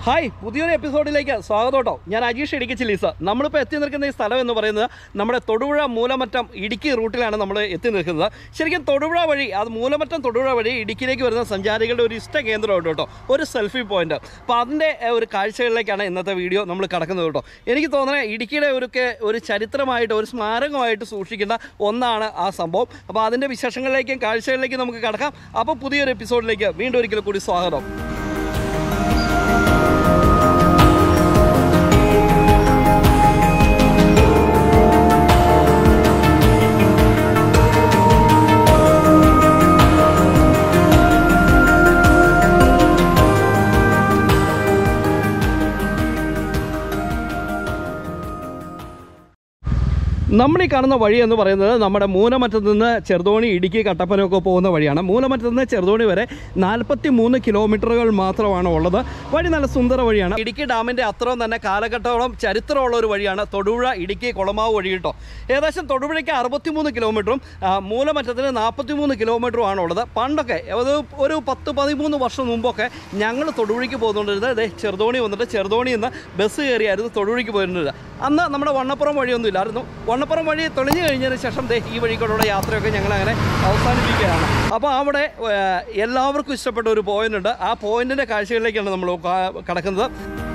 hi പുതിയൊരു എപ്പിസോഡിലേക്ക് സ്വാഗതം കേട്ടോ ഞാൻ അജീഷ് ഇടുക്കി ചില്ലീസ് നമ്മളിപ്പോൾ എത്തി നിൽക്കുന്ന ഈ സ്ഥലം എന്ന് പറയുന്നത് നമ്മുടെ തൊടുപുഴ മൂലമറ്റം ഇടുക്കി റൂട്ടിലാണ് നമ്മൾ എത്തി നിൽക്കുന്നത് ശരിക്കും തൊടുപുഴ വഴി അത് മൂലമറ്റം തൊടുപുഴ വഴി ഇടുക്കിയിലേക്ക് വരുന്ന സഞ്ചാരികളുടെ ഒരു ഇഷ്ട കേന്ദ്രമുണ്ട് കേട്ടോ ഒരു സെൽഫി പോയിന്റ് അപ്പോൾ അതിൻ്റെ ഏഹ്, ഒരു കാഴ്ചകളിലേക്കാണ് ഇന്നത്തെ വീഡിയോ നമ്മൾ കടക്കുന്നത് കേട്ടോ എനിക്ക് തോന്നുന്നത് ഇടുക്കിയുടെ ഒരു ഒക്കെ- ഒരു ചരിത്രമായിട്ട് ഒരു സ്മാരകമായിട്ട് സൂക്ഷിക്കേണ്ട ഒന്നാണ് ആ സംഭവം അപ്പോൾ അതിൻ്റെ വിശേഷങ്ങളിലേക്കും കാഴ്ചകളിലേക്കും നമുക്ക് കടക്കാം അപ്പോൾ പുതിയൊരു എപ്പിസോഡിലേക്ക് വീണ്ടും ഒരിക്കൽ കൂടി സ്വാഗതം നമ്മൾ ഈ കാണുന്ന വഴി എന്ന് പറയുന്നത് നമ്മുടെ മൂലമറ്റത്ത് നിന്ന് ചെറുതോണി ഇടുക്കി കട്ടപ്പനയൊക്കെ പോകുന്ന വഴിയാണ് മൂലമറ്റത്ത് നിന്ന് ചെറുതോണി വരെ നാൽപ്പത്തി മൂന്ന് കിലോമീറ്ററുകൾ മാത്രമാണ് ഉള്ളത് വഴി നല്ല സുന്ദര വഴിയാണ് ഇടുക്കി ഡാമിൻ്റെ അത്രയും തന്നെ കാലഘട്ടത്തോളം ചരിത്രമുള്ള ഒരു വഴിയാണ് തൊടുപുഴ ഇടുക്കി കുളമാവ് വഴി കേട്ടോ ഏകദേശം തൊടുപുഴയ്ക്ക് അറുപത്തിമൂന്ന് കിലോമീറ്ററും ആ, മൂലമറ്റത്തിന് നാൽപ്പത്തിമൂന്ന് കിലോമീറ്ററും ആണ് ഉള്ളത് പണ്ടൊക്കെ അത് ഒരു പത്ത് പതിമൂന്ന് വർഷം മുമ്പൊക്കെ ഞങ്ങൾ തൊടുപുഴയ്ക്ക് പോകുന്നുണ്ടിരുന്നത് ദേ ചെറുതോണി വന്നിട്ട് ചെറുതോണിയിൽ നിന്ന് ബസ് കയറിയായിരുന്നു തൊടുപുഴയ്ക്ക് പോയിരുന്നത് അന്ന് നമ്മുടെ വണ്ണപ്പുറം വഴിയൊന്നും ഇല്ലായിരുന്നു വണ്ണപ്പുറം വഴി തെളിഞ്ഞു കഴിഞ്ഞതിന് ശേഷം ദേ ഈ വഴിക്കൂടെയുള്ള യാത്രയൊക്കെ ഞങ്ങൾ അങ്ങനെ അവസാനിപ്പിക്കുകയാണ് അപ്പോൾ അവിടെ ഏഹ്, എല്ലാവർക്കും ഇഷ്ടപ്പെട്ട ഒരു പോയിന്റ് ഉണ്ട് ആ പോയിന്റിന്റെ കാഴ്ചകളിലേക്കാണ് നമ്മൾ കാ- കടക്കുന്നത്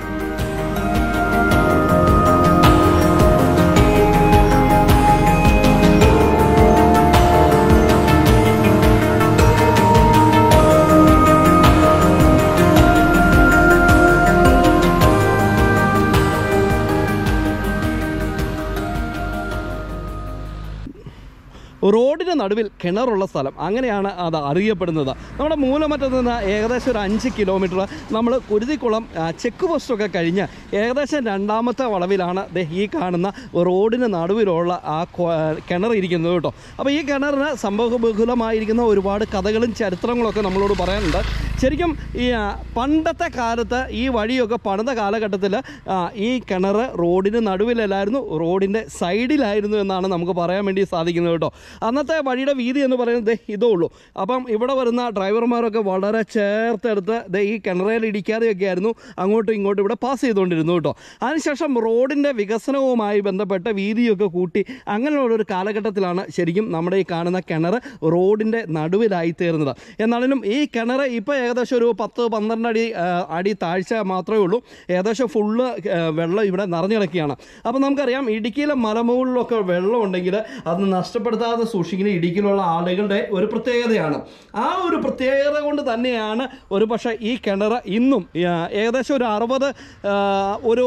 റോഡിന് നടുവിൽ കിണറുള്ള സ്ഥലം അങ്ങനെയാണ് അത് അറിയപ്പെടുന്നത് നമ്മുടെ മൂലമറ്റത്ത് നിന്ന് ഏകദേശം ഒരു അഞ്ച് കിലോമീറ്റർ നമ്മൾ കുരുതിക്കുളം ആ, ചെക്ക് പോസ്റ്റൊക്കെ കഴിഞ്ഞ് ഏകദേശം രണ്ടാമത്തെ വളവിലാണ് ദേ ഈ കാണുന്ന റോഡിന് നടുവിലുള്ള ആ കൊ- കിണർ ഇരിക്കുന്നത് കേട്ടോ അപ്പോൾ ഈ കിണറിന് സംഭവബഹുലമായിരിക്കുന്ന ഒരുപാട് കഥകളും ചരിത്രങ്ങളൊക്കെ നമ്മളോട് പറയാനുണ്ട് ശരിക്കും ഈ ആ, പണ്ടത്തെ കാലത്ത് ഈ വഴിയൊക്കെ പണിത കാലഘട്ടത്തിൽ ഈ കിണർ റോഡിന് നടുവിലല്ലായിരുന്നു റോഡിൻ്റെ സൈഡിലായിരുന്നു എന്നാണ് നമുക്ക് പറയാൻ വേണ്ടി സാധിക്കുന്നത് കേട്ടോ അന്നത്തെ വഴിയുടെ വീതി എന്ന് പറയുന്നത് ദേ ഇതേ ഉള്ളൂ അപ്പം ഇവിടെ വരുന്ന ഡ്രൈവർമാരൊക്കെ വളരെ ചേർത്തെടുത്ത് ദേ ഈ കിണറയിൽ ഇടിക്കാതെയൊക്കെ ആയിരുന്നു അങ്ങോട്ടും ഇങ്ങോട്ടും ഇവിടെ പാസ് ചെയ്തുകൊണ്ടിരുന്നു കേട്ടോ അതിനുശേഷം റോഡിൻ്റെ വികസനവുമായി ബന്ധപ്പെട്ട് വീതിയൊക്കെ കൂട്ടി അങ്ങനെയുള്ളൊരു കാലഘട്ടത്തിലാണ് ശരിക്കും നമ്മുടെ ഈ കാണുന്ന കിണർ റോഡിൻ്റെ നടുവിലായി തീർന്നത് എന്നാലും ഈ കിണർ ഇപ്പോൾ ഏകദേശം ഒരു പത്ത് പന്ത്രണ്ട് അടി ആ, അടി താഴ്ച മാത്രമേ ഉള്ളൂ ഏകദേശം ഫുള്ള് വെള്ളം ഇവിടെ നിറഞ്ഞു കിടക്കുകയാണ് അപ്പോൾ നമുക്കറിയാം ഇടുക്കിയിലെ മലമുകളിലൊക്കെ വെള്ളം ഉണ്ടെങ്കിൽ അത് നഷ്ടപ്പെടുത്താതെ സൂക്ഷിക്കുന്ന ഇടുക്കിയിലുള്ള ആളുകളുടെ ഒരു പ്രത്യേകതയാണ് ആ ഒരു പ്രത്യേകത കൊണ്ട് തന്നെയാണ് ഒരു പക്ഷേ ഈ കിണർ ഇന്നും ആ, ഏകദേശം ഒരു അറുപത് ആ, ഒരു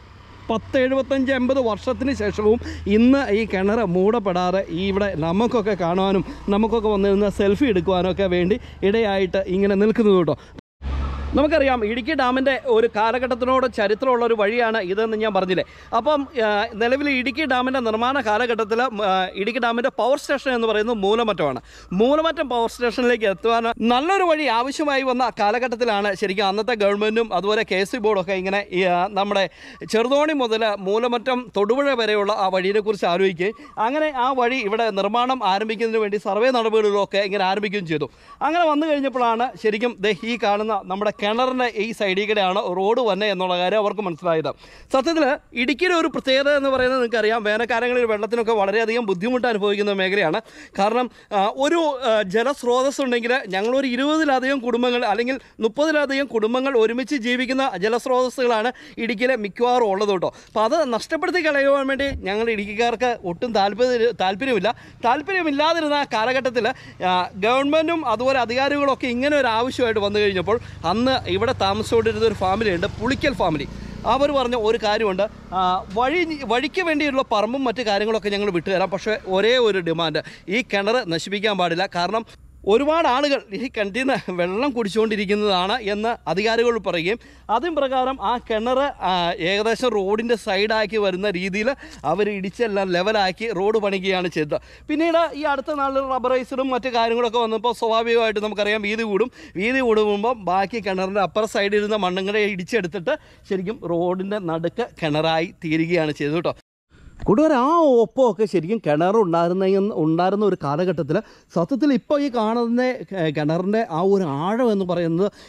പത്ത് എഴുപത്തഞ്ച് എൺപത് വർഷത്തിന് ശേഷവും ഇന്ന് ഈ കിണർ മൂടപ്പെടാതെ ഈ ഇവിടെ നമുക്കൊക്കെ കാണുവാനും നമുക്കൊക്കെ വന്നിരുന്ന് സെൽഫി എടുക്കുവാനൊക്കെ വേണ്ടി ഇടയായിട്ട് ഇങ്ങനെ നിൽക്കുന്നത് കേട്ടോ നമുക്കറിയാം ഇടുക്കി ഡാമിൻ്റെ ഒരു കാലഘട്ടത്തിനോട് ചരിത്രമുള്ള ഒരു വഴിയാണ് ഇതെന്ന് ഞാൻ പറഞ്ഞില്ലേ അപ്പം ആ, നിലവിൽ ഇടുക്കി ഡാമിൻ്റെ നിർമ്മാണ കാലഘട്ടത്തിൽ ഇടുക്കി ഡാമിൻ്റെ പവർ സ്റ്റേഷൻ എന്ന് പറയുന്നത് മൂലമറ്റമാണ് മൂലമറ്റം പവർ സ്റ്റേഷനിലേക്ക് എത്തുവാൻ നല്ലൊരു വഴി ആവശ്യമായി വന്ന കാലഘട്ടത്തിലാണ് ശരിക്കും അന്നത്തെ ഗവൺമെൻറ്റും അതുപോലെ കെ എസ് ബോർഡൊക്കെ ഇങ്ങനെ ഈ, ആ, നമ്മുടെ ചെറുതോണി മുതൽ മൂലമറ്റം തൊടുപുഴ വരെയുള്ള ആ വഴിയെക്കുറിച്ച് ആലോചിക്കുകയും അങ്ങനെ ആ വഴി ഇവിടെ നിർമ്മാണം ആരംഭിക്കുന്നതിന് വേണ്ടി സർവേ നടപടികളൊക്കെ ഇങ്ങനെ ആരംഭിക്കുകയും ചെയ്തു അങ്ങനെ വന്നു കഴിഞ്ഞപ്പോഴാണ് ശരിക്കും ദേ ഈ കാണുന്ന നമ്മുടെ കിണറിൻ്റെ ഈ സൈഡിൽ കൂടെയാണ് റോഡ് വന്നെ എന്നുള്ള കാര്യം അവർക്ക് മനസ്സിലായത് സത്യത്തിൽ ഇടുക്കിയുടെ ഒരു പ്രത്യേകത എന്ന് പറയുന്നത് നിങ്ങൾക്കറിയാം വേനൽക്കാലങ്ങളിൽ വെള്ളത്തിനൊക്കെ വളരെയധികം ബുദ്ധിമുട്ട് അനുഭവിക്കുന്ന മേഖലയാണ് കാരണം ആ, ഒരു ആ, ജലസ്രോതസ് ഉണ്ടെങ്കിൽ ഞങ്ങളൊരു ഇരുപതിലധികം കുടുംബങ്ങൾ അല്ലെങ്കിൽ മുപ്പതിലധികം കുടുംബങ്ങൾ ഒരുമിച്ച് ജീവിക്കുന്ന ജലസ്രോതസ്സുകളാണ് ഇടുക്കിയിലെ മിക്കവാറും ഉള്ളത് കേട്ടോ അപ്പോൾ അത് നഷ്ടപ്പെടുത്തി കളയുവാൻ വേണ്ടി ഞങ്ങൾ ഇടുക്കിക്കാർക്ക് ഒട്ടും താല്പര്യ താല്പര്യമില്ല താല്പര്യമില്ലാതിരുന്ന ആ കാലഘട്ടത്തിൽ ഗവൺമെൻറ്റും അതുപോലെ അധികാരികളൊക്കെ ഇങ്ങനെ ഒരു ആവശ്യമായിട്ട് വന്നു കഴിഞ്ഞപ്പോൾ അന്ന് ഇവിടെ താമസിച്ചുകൊണ്ടിരുന്ന ഒരു ഫാമിലി ഉണ്ട് പുളിക്കൽ ഫാമിലി അവർ പറഞ്ഞ ഒരു കാര്യമുണ്ട് ആ, വഴി വഴിക്ക് വേണ്ടിയുള്ള പറമ്പും മറ്റു കാര്യങ്ങളൊക്കെ ഞങ്ങൾ വിട്ടുതരാം പക്ഷേ ഒരേ ഒരു ഡിമാൻഡ് ഈ കിണർ നശിപ്പിക്കാൻ പാടില്ല കാരണം ഒരുപാട് ആളുകൾ ഈ കിണറ്റിൽ നിന്ന് വെള്ളം കുടിച്ചുകൊണ്ടിരിക്കുന്നതാണ് എന്ന് അധികാരികൾ പറയുകയും അതും പ്രകാരം ആ കിണർ ആ, ഏകദേശം റോഡിൻ്റെ സൈഡാക്കി വരുന്ന രീതിയിൽ അവർ ഇടിച്ചെല്ലാം ലെവലാക്കി റോഡ് പണിക്കുകയാണ് ചെയ്തത് പിന്നീട് ഈ അടുത്ത നാളിൽ റബ്ബറൈസറും മറ്റു കാര്യങ്ങളൊക്കെ വന്നപ്പോൾ സ്വാഭാവികമായിട്ട് നമുക്കറിയാം വീതി കൂടും വീതി കൂടുമ്പോൾ ബാക്കി കിണറിൻ്റെ അപ്പുറ സൈഡിൽ ഇരുന്ന മണ്ണുങ്ങളെ ഇടിച്ചെടുത്തിട്ട് ശരിക്കും റോഡിൻ്റെ നടുക്ക് കിണറായി തീരുകയാണ് ചെയ്തത് കേട്ടോ കൂട്ടുകാർ ആ ഒപ്പമൊക്കെ ശരിക്കും കിണറുണ്ടായിരുന്ന ഉണ്ടായിരുന്ന ഒരു കാലഘട്ടത്തിൽ സത്യത്തിൽ ഇപ്പോൾ ഈ കാണുന്ന ഏഹ്, കിണറിൻ്റെ ആ ഒരു ആഴം എന്ന് പറയുന്നത്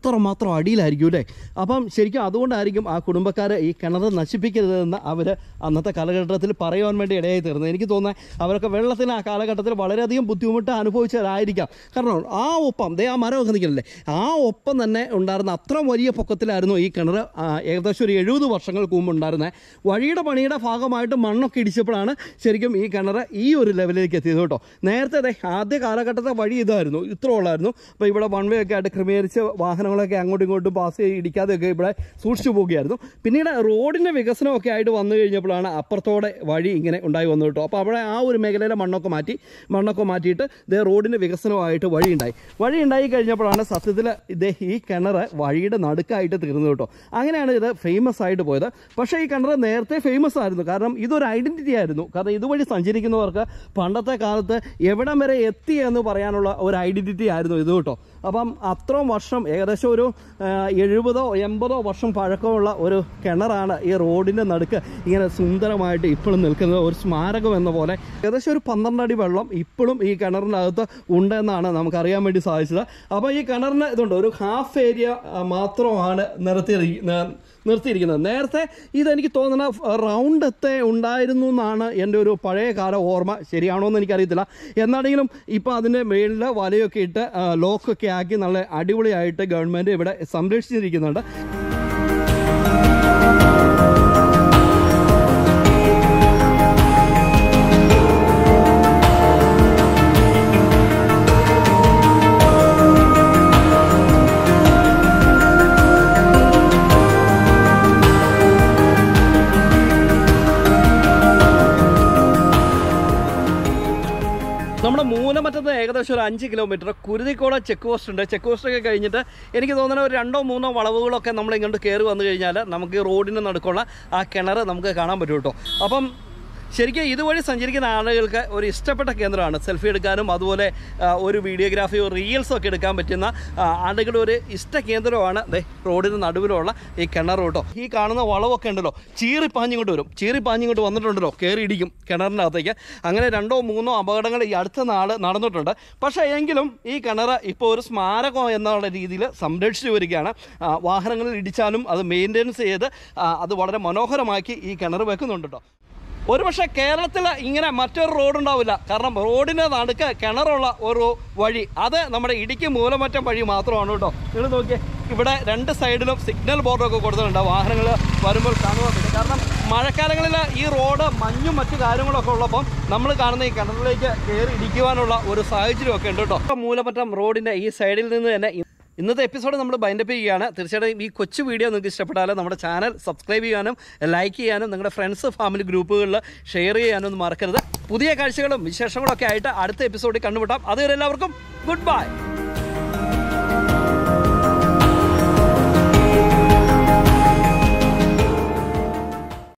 അത്രമാത്രം അടിയിലായിരിക്കും അല്ലേ അപ്പം ശരിക്കും അതുകൊണ്ടായിരിക്കും ആ കുടുംബക്കാർ ഈ കിണർ നശിപ്പിക്കരുതെന്ന് അവർ അന്നത്തെ കാലഘട്ടത്തിൽ പറയുവാൻ വേണ്ടി ഇടയായി തീർന്നത് എനിക്ക് തോന്നുന്നത് അവരൊക്കെ വെള്ളത്തിന് ആ കാലഘട്ടത്തിൽ വളരെയധികം ബുദ്ധിമുട്ട് അനുഭവിച്ചവരായിരിക്കാം കാരണം ആ ഒപ്പം ദേ ആ മരമൊക്കെ നിൽക്കുന്നില്ലേ ആ ഒപ്പം തന്നെ ഉണ്ടായിരുന്ന അത്ര വലിയ പൊക്കത്തിലായിരുന്നു ഈ കിണർ ആ, ഏകദേശം ഒരു എഴുപത് വർഷങ്ങൾക്ക് മുമ്പ് ഉണ്ടായിരുന്നത് വഴിയുടെ പണിയുടെ ഭാഗമായിട്ട് മണ്ണൊക്കെ ഇടിച്ചപ്പോഴാണ് ശരിക്കും ഈ കിണർ ഈ ഒരു ലെവലിലേക്ക് എത്തിയത് കേട്ടോ നേരത്തെ ദേ ആദ്യ കാലഘട്ടത്തെ വഴി ഇതായിരുന്നു ഇത്ര ഉള്ളായിരുന്നു അപ്പോൾ ഇവിടെ വൺ വേ ഒക്കെ ആയിട്ട് ക്രമീകരിച്ച് വാഹനങ്ങളൊക്കെ അങ്ങോട്ടും ഇങ്ങോട്ടും പാസ് ചെയ്ത് ഇടിക്കാതെയൊക്കെ ഇവിടെ സൂക്ഷിച്ചു പോവുകയായിരുന്നു പിന്നീട് റോഡിൻ്റെ വികസനമൊക്കെ ആയിട്ട് വന്നു കഴിഞ്ഞപ്പോഴാണ് അപ്പുറത്തോടെ വഴി ഇങ്ങനെ ഉണ്ടായി വന്നു കേട്ടോ അപ്പോൾ അവിടെ ആ ഒരു മേഖലയിലെ മണ്ണൊക്കെ മാറ്റി മണ്ണൊക്കെ മാറ്റിയിട്ട് ഇതേ റോഡിൻ്റെ വികസനമായിട്ട് വഴി ഉണ്ടായി വഴി ഉണ്ടായി കഴിഞ്ഞപ്പോഴാണ് സത്യത്തിൽ ഇതേ ഈ കിണർ വഴിയുടെ നടുക്കായിട്ട് തീർന്നത് കേട്ടോ അങ്ങനെയാണ് ഇത് ഫേമസ് ആയിട്ട് പോയത് പക്ഷേ ഈ കിണർ നേരത്തെ ഫേമസ് ആയിരുന്നു കാരണം ഇതൊരു ഐഡൻറ്റിറ്റി ആയിരുന്നു കാരണം ഇതുവഴി സഞ്ചരിക്കുന്നവർക്ക് പണ്ടത്തെ കാലത്ത് എവിടം വരെ എത്തി എന്ന് പറയാനുള്ള ഒരു ഐഡൻറ്റിറ്റി ആയിരുന്നു ഇത് കേട്ടോ അപ്പം അത്രയും വർഷം ഏകദേശം ഒരു ആ, എഴുപതോ എൺപതോ വർഷം പഴക്കമുള്ള ഒരു കിണറാണ് ഈ റോഡിൻ്റെ നടുക്ക് ഇങ്ങനെ സുന്ദരമായിട്ട് ഇപ്പോഴും നിൽക്കുന്നത് ഒരു സ്മാരകം എന്ന പോലെ ഏകദേശം ഒരു പന്ത്രണ്ട് അടി വെള്ളം ഇപ്പോഴും ഈ കിണറിനകത്ത് ഉണ്ടെന്നാണ് നമുക്കറിയാൻ വേണ്ടി സാധിച്ചത് അപ്പോൾ ഈ കിണറിന് ഇതുണ്ട് ഒരു ഹാഫ് ഏരിയ മാത്രമാണ് നിർത്തി നിർത്തിയിരിക്കുന്നത് നേരത്തെ ഇതെനിക്ക് തോന്നുന്ന റൗണ്ടത്തെ ഉണ്ടായിരുന്നു എന്നാണ് എൻ്റെ ഒരു പഴയ കാല ഓർമ്മ ശരിയാണോ എന്ന് എനിക്കറിയത്തില്ല എന്നാണെങ്കിലും ഇപ്പോൾ അതിൻ്റെ മേളിൽ വലയൊക്കെ ഇട്ട് ആ, ലോക്കൊക്കെ ആക്കി നല്ല അടിപൊളിയായിട്ട് ഗവൺമെൻറ് ഇവിടെ സംരക്ഷിച്ചിരിക്കുന്നുണ്ട് നമ്മുടെ മൂലമറ്റത്ത് ഏകദേശം ഒരു അഞ്ച് കിലോമീറ്റർ കുരുതിക്കോട് ചെക്ക് പോസ്റ്റ് ഉണ്ട് ചെക്ക് പോസ്റ്റ് ഒക്കെ കഴിഞ്ഞിട്ട് എനിക്ക് തോന്നുന്ന ഒരു രണ്ടോ മൂന്നോ വളവുകളൊക്കെ നമ്മൾ ഇങ്ങോട്ട് കയറി വന്നു കഴിഞ്ഞാൽ നമുക്ക് ഈ റോഡിന് നടുക്കുള്ള ആ കിണർ നമുക്ക് കാണാൻ പറ്റും കേട്ടോ അപ്പം ശരിക്കും ഇതുവഴി സഞ്ചരിക്കുന്ന ആളുകൾക്ക് ഒരു ഇഷ്ടപ്പെട്ട കേന്ദ്രമാണ് സെൽഫി എടുക്കാനും അതുപോലെ ആ, ഒരു വീഡിയോഗ്രാഫിയോ റീൽസോ ഒക്കെ എടുക്കാൻ പറ്റുന്ന ആ, ആളുകളുടെ ഒരു ഇഷ്ട കേന്ദ്രമാണ് ദേ റോഡിന് നടുവിലുള്ള ഈ കിണർ കേട്ടോ ഈ കാണുന്ന വളവൊക്കെ ഉണ്ടല്ലോ ചീറി പാഞ്ഞിങ്ങോട്ട് വരും ചീറി പാഞ്ഞിങ്ങോട്ട് വന്നിട്ടുണ്ടല്ലോ കയറി ഇടിക്കും കിണറിൻ്റെ അകത്തേക്ക് അങ്ങനെ രണ്ടോ മൂന്നോ അപകടങ്ങൾ ഈ അടുത്ത നാൾ നടന്നിട്ടുണ്ട് പക്ഷേ എങ്കിലും ഈ കിണർ ഇപ്പോൾ ഒരു സ്മാരകം എന്നുള്ള രീതിയിൽ സംരക്ഷിച്ചു വരികയാണ് ആ, വാഹനങ്ങളിൽ ഇടിച്ചാലും അത് മെയിൻ്റെനൻസ് ചെയ്ത് ആ, അത് വളരെ മനോഹരമാക്കി ഈ കിണർ വെക്കുന്നുണ്ട് കേട്ടോ ഒരുപക്ഷെ കേരളത്തിൽ ഇങ്ങനെ മറ്റൊരു റോഡ് ഉണ്ടാവില്ല കാരണം റോഡിന് നടുക്ക് കിണറുള്ള ഒരു വഴി അത് നമ്മുടെ ഇടുക്കി മൂലമറ്റം വഴി മാത്രമാണ് കേട്ടോ നിങ്ങൾ നോക്കിയേ ഇവിടെ രണ്ട് സൈഡിലും സിഗ്നൽ ബോർഡൊക്കെ കൊടുത്തിട്ടുണ്ട് വാഹനങ്ങൾ വരുമ്പോൾ കാണുവാൻ പറ്റും കാരണം മഴക്കാലങ്ങളിൽ ഈ റോഡ് മഞ്ഞും മറ്റു കാര്യങ്ങളൊക്കെ ഉള്ളപ്പം നമ്മൾ കാണുന്ന ഈ കിണറിലേക്ക് കയറി ഇടിക്കുവാനുള്ള ഒരു സാഹചര്യമൊക്കെ ഉണ്ട് കേട്ടോ ഇപ്പം മൂലമറ്റം റോഡിൻ്റെ ഈ സൈഡിൽ നിന്ന് തന്നെ ഇന്നത്തെ എപ്പിസോഡ് നമ്മൾ ബൈൻഡപ്പ് ചെയ്യുകയാണ് തീർച്ചയായിട്ടും ഈ കൊച്ചു വീഡിയോ നിങ്ങൾക്ക് ഇഷ്ടപ്പെട്ടാൽ നമ്മുടെ ചാനൽ സബ്സ്ക്രൈബ് ചെയ്യാനും ലൈക്ക് ചെയ്യാനും നിങ്ങളുടെ ഫ്രണ്ട്സ് ഫാമിലി ഗ്രൂപ്പുകളിൽ ഷെയർ ചെയ്യാനും ഒന്നും മറക്കരുത് പുതിയ കാഴ്ചകളും വിശേഷങ്ങളും ഒക്കെ ആയിട്ട് അടുത്ത എപ്പിസോഡിൽ കണ്ടുമുട്ടാം അതുവരെ എല്ലാവർക്കും ഗുഡ് ബൈ